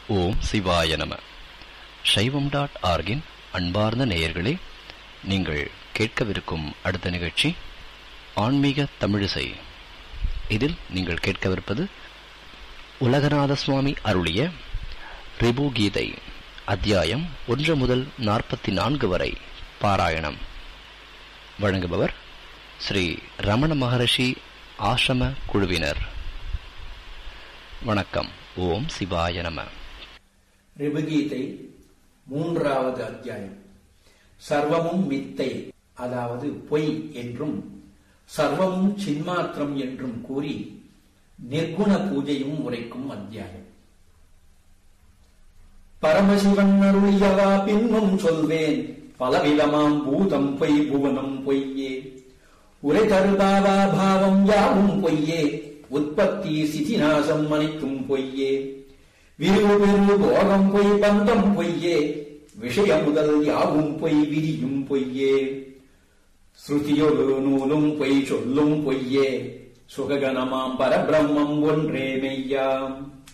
ஓம் சிவாய நம சைவம் டாட் ஆர்கின் அன்பார்ந்த நேயர்களே நீங்கள் கேட்கவிருக்கும் அடுத்த நிகழ்ச்சி ஆன்மீக தமிழிசை இதில் நீங்கள் கேட்கவிருப்பது உலகநாத சுவாமி அருளிய ரிபு கீதை அத்தியாயம் ஒன்று முதல் நாற்பத்தி நான்கு வரை பாராயணம் வழங்குபவர் ஸ்ரீ ரமண மகரிஷி ஆசிரம குழுவினர் வணக்கம் ஓம் சிவாய நம ரிபுகீதை மூன்றாவது அத்தியாயம் சர்வமும் மித்தை அதாவது பொய் என்றும் சர்வமும் சின்மாத்திரம் என்றும் கூறி நிர்குண பூஜையும் உரைக்கும் அத்தியாயம் பரமசிவன் அருளியவா பின்னும் சொல்வேன் பலவிதமாம் பூதம் பொய் புவனம் பொய்யே உரை தருபாவா பாவம் யாவும் பொய்யே உற்பத்தி சிதிநாசம் அனைத்தும் பொய்யே விரிவு பெரு போகம் பொய் பந்தம் பொய்யே விஷய முதல் யாவும் பொய் விதியும் பொய்யே ஸ்ருதியொரு நூலும் பொய் சொல்லும் பொய்யே சுககணமாம் பரபிரம்மம் ஒன்றே மெய்யாம்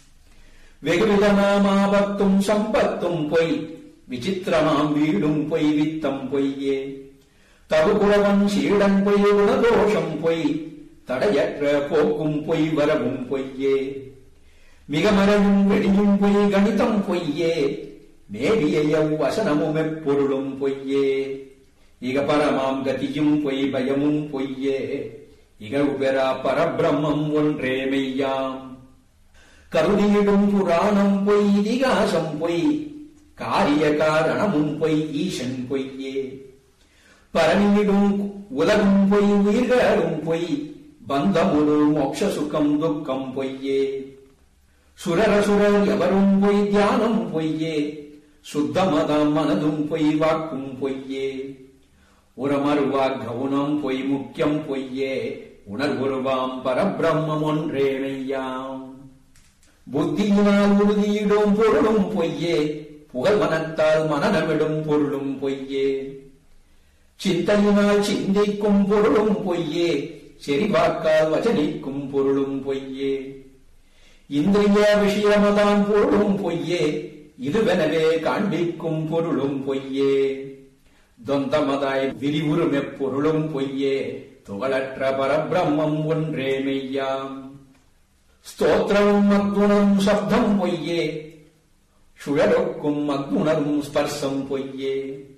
வெகுவிதமாம் ஆபத்தும் சம்பத்தும் பொய் விசித்திரமாம் வீடும் பொய் வித்தம் பொய்யே தகுகுலவன் சீடன் பொய் குணதோஷம் பொய் தடையற்ற போக்கும் பொய் வரவும் பொய்யே மிக மறையும் வெளியும் பொய் கணிதம் பொய்யே மேவிய வசனமும் எப்பொருளும் பொய்யே இக பரமாம் கதியும் பொய் பயமும் பொய்யே இகழ் பெறா பரபிரம்மம் ஒன்றே மெய்யாம் கருதியிடும் புராணம் பொய் இதிகாசம் பொய் காரிய காரணமும் பொய் ஈசன் பொய்யே பரனிடும் உலகும் பொய் உயிர்களும் பொய் பந்தமுடு மோட்ச சுகம் துக்கம் பொய்யே சுரரசுரர் எவரும் பொய் தியானம் பொய்யே சுத்தமதம் மனதும் பொய் வாக்கும் பொய்யே உரமருவா கவுனம் பொய் முக்கியம் பொய்யே உணர்வுருவாம் பரபிரம்மம் ஒன்றே மெய்யாம் புத்தியினால் உறுதியிடும் பொருளும் பொய்யே புகழ்வனத்தால் மனநமிடும் பொருளும் பொய்யே சிந்தையினால் சிந்திக்கும் பொருளும் பொய்யே செறிவாக்கால் வச்சனிக்கும் பொருளும் பொய்யே இந்திரிய விஷயமதான் பொருளும் பொய்யே இதுவெனவே காண்பிக்கும் பொருளும் பொய்யே தொந்தமதாய் விரிவுறும் எப்பொருளும் பொய்யே துகளற்ற பரபிரம்மம் ஒன்றே மெய்யாம் ஸ்தோத்திரமும் அக்குணம் சப்தம் பொய்யே சுழலொக்கும் அக்குணரும் ஸ்பர்சம் பொய்யே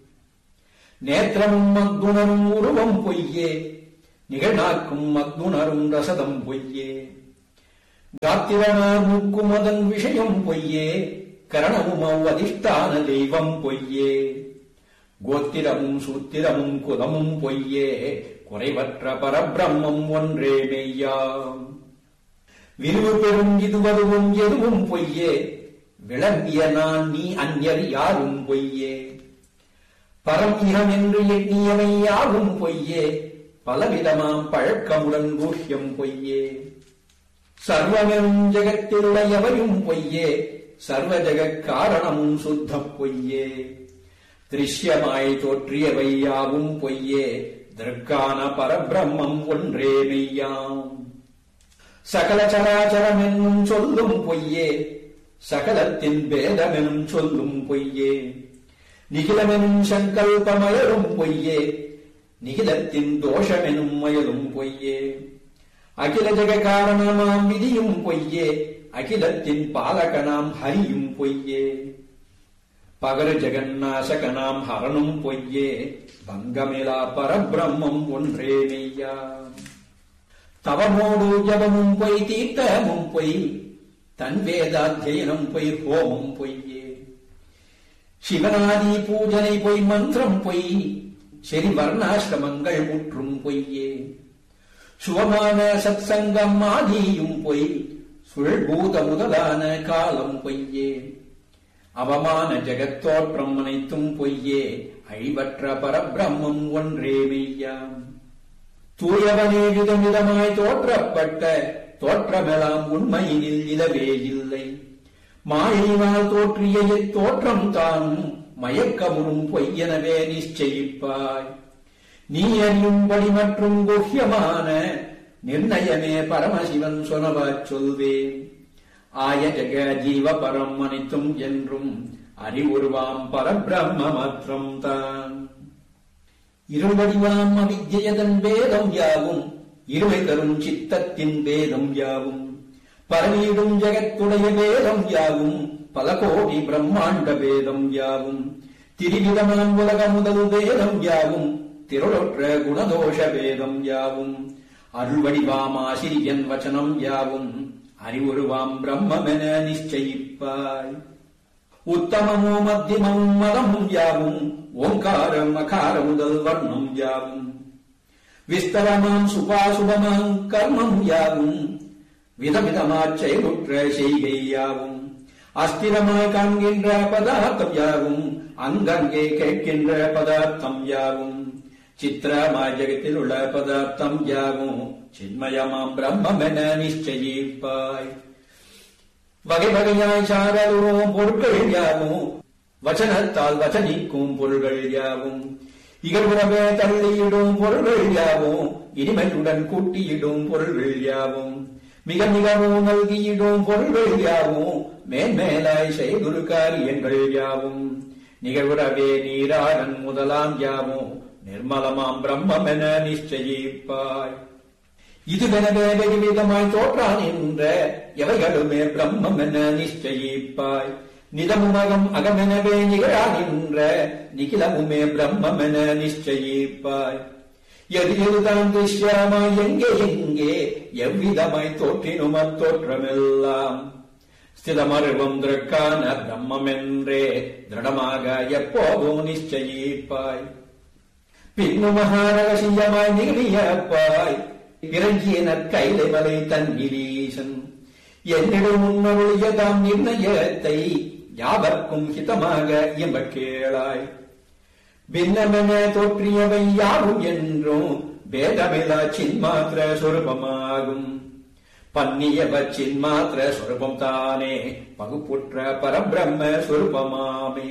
நேத்திரமும் அக்குணரும் உருவம் பொய்யே நிகழ்நாக்கும் அக்குணரும் ரசதம் பொய்யே காத்திரனார் மூக்கும் அதன் விஷயம் பொய்யே கரணமும் அவ்வதிஷ்டான தெய்வம் பொய்யே கோத்திரமும் சூத்திரமும் குலமும் பொய்யே குறைவற்ற பரபிரம்மம் ஒன்றே மெய்யாம் விரிவு பெறும் இதுவதுவும் எதுவும் பொய்யே விளங்கிய நான் நீ அந்யர் யாரும் பொய்யே பரம் இகம் என்று எண்ணியவை யாவும் பொய்யே பலவிதமாம் பழக்கமுடன் கூஷ்யம் பொய்யே சர்வமெனும் ஜெகத்திலுள்ள எவையும் பொய்யே சர்வ ஜெகக் காரணமும் சுத்த பொய்யே திருஷ்யமாய் தோற்றியவை யாவும் பொய்யே திருக்கான பரபிரம்மம் ஒன்றே மெய்யாம் சகல சராச்சரம் என்னும் சொல்லும் பொய்யே சகலத்தின் பேதமெனும் சொல்லும் பொய்யே நிகிலமெனும் சங்கல்பமயலும் பொய்யே நிகிலத்தின் தோஷமெனும் மயலும் பொய்யே அகில ஜெக காரணமாம் விதியும் பொய்யே அகிலத்தின் பாலகனாம் ஹரியும் பொய்யே பகர ஜெகநாசகனாம் ஹரனும் பொய்யே பங்கமிலா பரபிரம்மம் ஒன்றே மெய்யா தவமோடு ஜபமும் பொய் தீர்த்தமும் பொய் தன் வேதாத்தியனம் பொய் ஹோமம் பொய்யே சிவனாதி பூஜனை பொய் மந்திரம் பொய் செரி வர்ணாசிரமங்கள் முற்றும் பொய்யே சுவமான சத்சங்கம் ஆதியும் பொய் சுழ்பூத முதலான காலம் பொய்யே அவமான ஜெகத்தோற்றம் அனைத்தும் பொய்யே அழிவற்ற பரபிரம்மம் ஒன்றே மெய்யாம் தூயவனே விதமிதமாய் தோற்றப்பட்ட தோற்றமெல்லாம் உண்மையினில் இலவே இல்லை மாயினால் தோற்றிய தோற்றம் தானும் மயக்கமுறும் பொய்யெனவே நிச்சயிப்பாய் நீ அறியும்படி மற்றும் குஹ்யமான நிர்ணயமே பரமசிவன் சொனவாச் சொல்வேன் ஆய ஜெக ஜீவ பரம் அனைத்தும் என்றும் அறிவுருவாம் பரபிரம்ம மாத்திரம் தான் இருவடிவாம் அவித்யதன் வேதம் யாவும் இருமை தரும் சித்தத்தின் வேதம் யாவும் பரவீடும் ஜெகத்துடைய வேதம் யாவும் பல கோடி பிரம்மாண்ட வேதம் யாவும் திரிவிதமாம் உலக முதல் வேதம் யாவும் திருளொற்ற குணதோஷ வேதம் யாவும் அருள்வடிவாம் ஆசிரியன் வச்சனம் யாவும் அறிவுருவாம் பிரம்மென நிச்சயிப்பாய் உத்தமமோ மத்தியமும் மதமும் யாவும் ஓங்காரம் அகார முதல் வர்ணம் யாவும் விஸ்தரமாம் சுபாசுபமாம் கர்மம் யாவும் விதவிதமாச் செயலுற்ற செய்கை யாவும் அஸ்திரமாய் காண்கின்ற பதார்த்தம் யாவும் அங்கங்கே கேட்கின்ற பதார்த்தம் யாவும் சித்திரமாய் ஜெகத்தில் உள்ள பதார்த்தம் யாவும் சின்மயமாம் பிரம்மென நிச்சயிப்பாய் வகை வகையாய் சாரலுவோம் பொருட்கள் யாவும் வச்சனத்தால் வச்சனிக்கும் பொருள்கள் யாவும் இகழ்வுறவே தள்ளியிடும் பொருள்கள் யாவும் இனிமையுடன் கூட்டியிடும் பொருள்கள் யாவும் மிக மிகவும் நல்கியிடும் பொருள்கள் யாவும் மேன்மேலாய் செய்துரு காரியங்கள் யாவும் நிகழ்வுறவே நீராடன் முதலாம் யாவும் நிர்மலமாம் பிரம்மென நிச்சயிப்பாய் இதுவெனவே வெகுவிதமாய் தோற்றான் என்ற எவைகளுமே பிரம்மம் என நிச்சயிப்பாய் நிதமுமகம் அகமெனவே நிகழா நின்ற நிகிலமுமே பிரம்மம் என நிச்சயிப்பாய் எது எதுதான் திருஷ்யமாய் எங்கே எங்கே எவ்விதமாய் தோற்றினும் அத்தோற்றமெல்லாம் ஸ்திதமருவம் திரக்கான பிரம்மம் என்றே திருடமாக எப்போதும் நிச்சயிப்பாய் பின்னு மகாரகசியமாய் நிகழியப்பாய் இறங்கிய நற்கைலை மலை தன்னிலீசன் என்னிடம் முன்னருளிய தாம் நிர்ணயத்தை யாவர்க்கும் ஹிதமாக இயம்ப கேளாய் பின்னமென தோற்றியவை யாவும் என்றும் பேதமிலா சின்மாத்திர சொருபமாகும் பன்னியவ சின்மாத்திர சொருபம் தானே பகுப்புற்ற பரபிரம்ம சொருபமாமே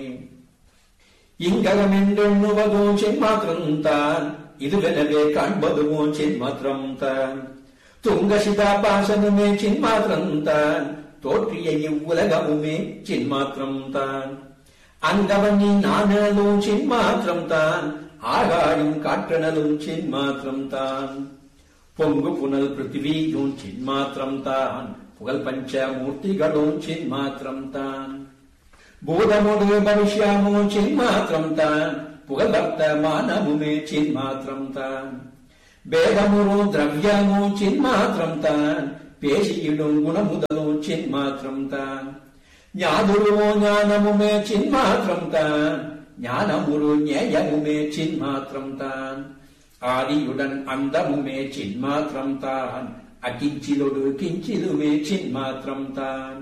இங்ககமென்றெண்ணுவதும் சின்மாத்திரம்தான் இதுவெனவே காண்பதுவும் சின்மாத்திரம் தான் துங்கசிதா பாசனமே சின்மாத்திரம் தான் தோற்றிய இவ்வுலகமுமே சின்மாத்திரம் தான் அங்கவனி நானலும் சின்மாத்திரம் தான் ஆகாயும் காற்றனலும் சின்மாத்திரம் தான் பொங்கு புனல் பிருத்திவியும் சின்மாத்திரம் தான் புகழ் பஞ்ச மூர்த்திகளும் சின்மாத்திரம் தான் பூதமுடு பவிஷ்யமோ சின்மாத்திரம் தான் புகழ் வர்த்தமானமுமே சின்மாத்திரம் தான் பேதமுரு திரவியமோ சின்மாத்திரம் தான் பேசியிடும் குணமுதலும் சின்மாத்திரம் தான் ஞாதுருவோ ஞானமுமே சின்மாத்திரம் தான் ஞானமுரு ஞேயமுமே சின்மாத்திரம் தான் ஆதியுடன் அந்தமுமே சின்மாத்திரம் தான் அகிஞ்சிலொடு கிஞ்சிலுமே சின்மாத்திரம் தான்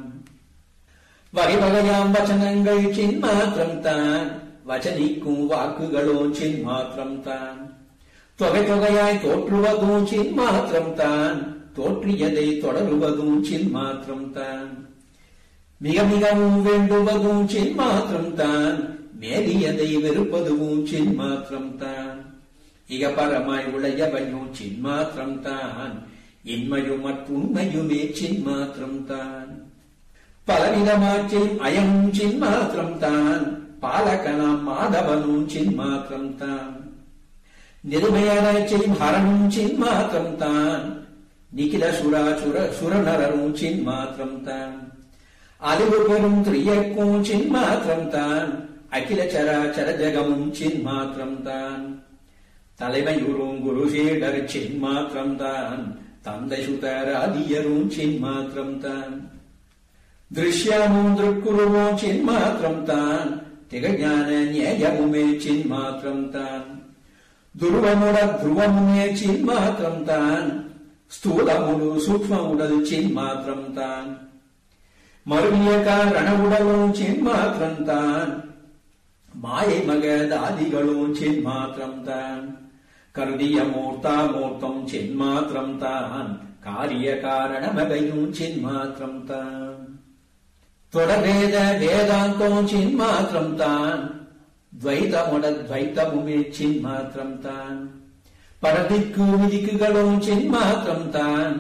வகை வகையாம் வச்சனங்கள் சின்மாத்திரம் தான் வச்சனிக்கும் வாக்குகளும் சின்மாத்திரம் தான் தொகை தொகையாய் தோற்றுவதும் சின்மாத்திரம் தான் தோற்றியதை தொடருவதும் சின்மாத்திரம் தான் மிக மிகவும் வேண்டுவதும் சின்மாத்திரம் தான் மேலியதை வெறுப்பதுவும் சின்மாத்திரம் தான் இக பரமாய் உளையவையும் சின்மாத்திரம் தான் இன்மையும் மற்றுண்மையுமே சின்மாத்திரம் தான் பலவிதமாற்றில் அயம் சின்மாத்திரம் தான் பாலகனாம் மாதவனும் சின்மாத்திரம் தான் நிருமையான செய்யும் ஹரனும் சின்மாத்திரம் தான் நிகில சுரா சுர சுரநரரும் சின்மாத்திரம் தான் அழிவு பெறும் திரியக்கும் சின்மாத்திரம் தான் அகில சராச்சர ஜகமும் சின்மாத்திரம் தான் தலைமையுறும் குரு சீடர் சின்மாத்திரம் தான் தந்தை சுதர் ஆதியரும் சின்மாத்திரம் தான் திருஷ்யமும் திருக்குருவும் சின்மாத்திரம் தான் திகஞான நியாயமுமே சின்மாத்திரம் தான் துருவமுட துருவமுமே சின்மாத்திரம் தான் ஸ்தூலமுடு சூக்மமுடல் சின்மாத்திரம் தான் மருவிய காரண உடலும் சின்மாத்திரம் தான் மாயை மகதாதிகளும் சின்மாத்திரம் தான் கருதிய மூர்த்தா மூர்த்தம் சின்மாத்திரம் தான் காரிய காரணமவையும் சின்மாத்திரம் தான் தொடர்வேத வேதாந்தம் சின்மாத்திரம் தான் துவைதமுட துவைத்தமுமே சின்மாத்திரம் தான் படதிக்கு விதிக்குகளும் சின்மாத்திரம் தான்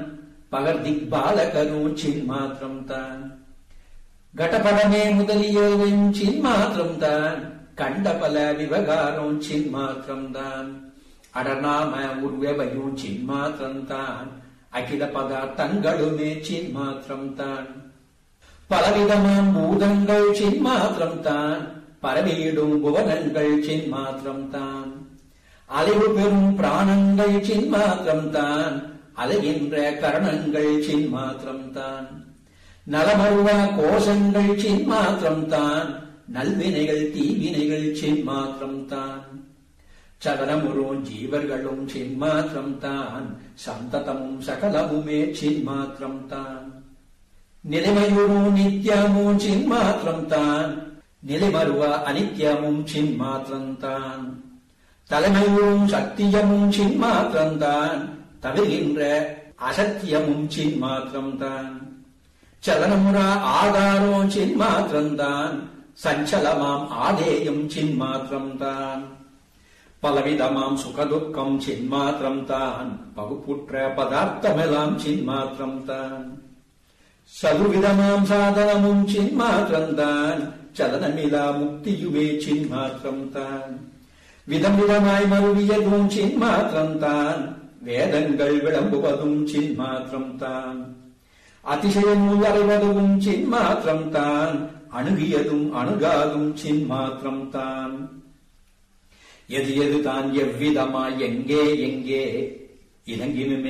பகர்திக்பாலகரும் சின்மாத்திரம் தான் கடபடமே முதலியவும் சின்மாத்திரம் தான் கண்ட பல விவகாரம் சின்மாத்திரம் தான் அடநாம உருவவையும் சின்மாத்திரம் தான் அகில பதார்த்தங்களுமே சின்மாத்திரம் தான் பலவிதமாம் பூதங்கள் சின்மாத்திரம் தான் பரவியிடும் புவனங்கள் சின்மாத்திரம் தான் அலைவு பெறும் பிராணங்கள் சின்மாத்திரம் தான் அலைகின்ற கரணங்கள் சின்மாத்திரம் தான் நலமருவா கோஷங்கள் சின்மாத்திரம் தான் நல்வினைகள் தீவினைகள் சின்மாத்திரம் தான் சகலமுறும் ஜீவர்களும் சின்மாத்திரம் தான் சந்ததமும் சகலமுமே சின்மாத்திரம் தான் நிலைமையுறும் நித்தியமும் சின்மாத்திரம் தான் நிலைமருவ அனித்யமும் சின்மாத்திரம் தான் தலைமையுறும் சத்தியமும் சின்மாத்திரம் தான் தவிர்கின்ற அசத்தியமும் சின்மாத்திரம் தான் சலனமுறா ஆதாரம் சின்மாத்திரம் தான் சஞ்சலமாம் ஆதேயம் சின்மாத்திரம் தான் பலவிதமாம் சுகதுக்கம் சின்மாத்திரம் தான் பகுப்புற்ற பதார்த்தமெல்லாம் சின்மாத்திரம் தான் சதுர்விதமாம் சாதனமும் சின்மாத்திரம் தான் சலனமிலா முக்தியுமே சின்மாத்திரம் தான் விதம் விதமாய் மருவியதும் சின்மாத்திரம் தான் வேதங்கள் விளம்புவதும் சின்மாத்திரம் தான் அதிசயமுள் அறிவதும் சின்மாத்திரம் தான் அணுகியதும் அணுகாதும் சின்மாத்திரம் தான் எது எது தான் எவ்விதமாய் எங்கே எங்கே இலங்கினுமே